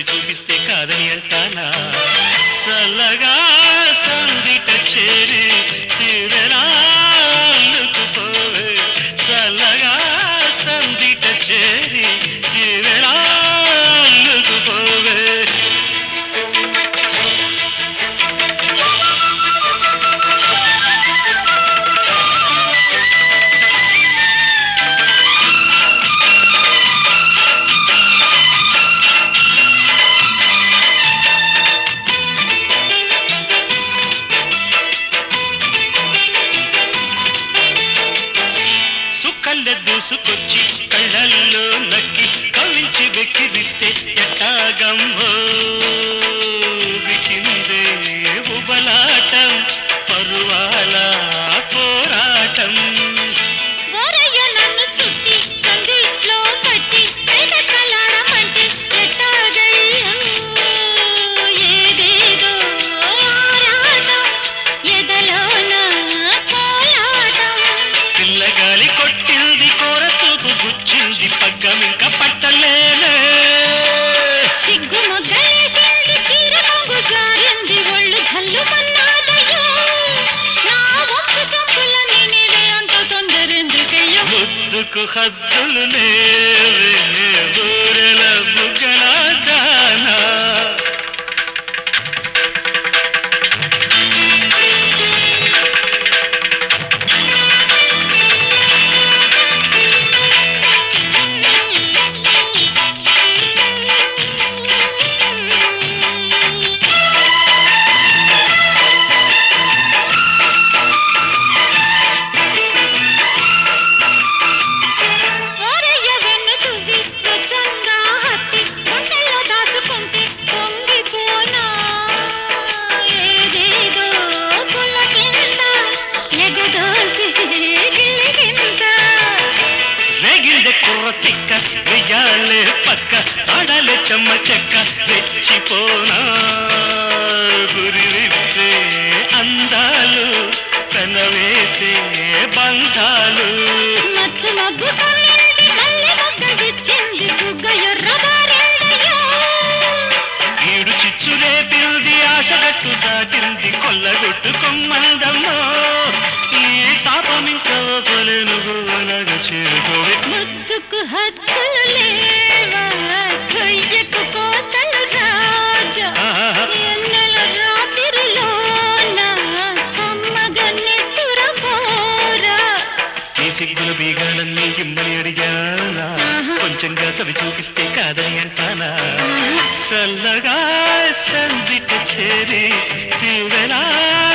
చూపిస్తే కాదని అంటానా చల్లగా సందిట చేరి తీరరా అల్లుకుపోవే చల్లగా సందిట చేరి తీరరా అల్లుకుపోవే సుక్కల్లె దూసుకొచ్చి కళ్ళల్లో నక్కి కవించి వెక్కిరిస్తే ఎట్టాగమ్మో విచిందే ఉబలాటం పరువాల పోరాటం గోరయ్య నన్ను చుట్టి సందిట్లో కట్టి ఎగకలాడమంటే ఎట్టాగయ్యో ఏదేదో ఆరాటం ఎదలోన కోలాటం పిల్లగాలి కొట్టింది కోర చూపు గుచ్చింది పగ్గమింక పట్టలేనే సిగ్గు మొగ్గలేసింది చీర కొంగు జారింది ఒళ్ళు జల్లు మన్నాదయ్యో నా ఒప్పు సొంపులని నీవే అంత తొందరెందుకయ్యో ముద్దుకు హద్దులు లేవే ఊరెల బుగ్గల దానా ఓరయ్య వెన్ను తువ్వి స్వచ్ఛంగా హత్తి గుండెల్లో దాచుకుంటే పొంగిపోనా ఏదేదో పులకింత ఎగదోసి గిలిగింత రేగిందే కుర్ర తిక్క వెయ్యాలే పక్క ఆడాలే చెమ్మ చెక్క రెచ్చిపోనా గురి విప్పే అందాలు పెనవేసే బంధాలు మత్తు మబ్బు కమ్మింది మల్లె మొగ్గ విచ్చింది బుగ్గ ఎర్ర బారెండయ్యో ఈడు చిచ్చు రేపింది ఆశగట్టు దాటింది కొల్లగొట్టు కొమ్మందమ్మో ఈ తాపం ఇంకా వదలేను గోవనగా చేరుకోవే ముద్దుకు హద్దులు లేవా కొయ్యకు కోతలు రాజా ఎన్నెల రాత్రిలోన కమ్మగ నెత్తుర పోరా ఈ సిగ్గుల బీగాలన్నీ ఇమ్మని అడిగానా కొంచెంగా చవి చూపిస్తే కాదని అంటానా చల్లగా సందిట చేరి తీవెలా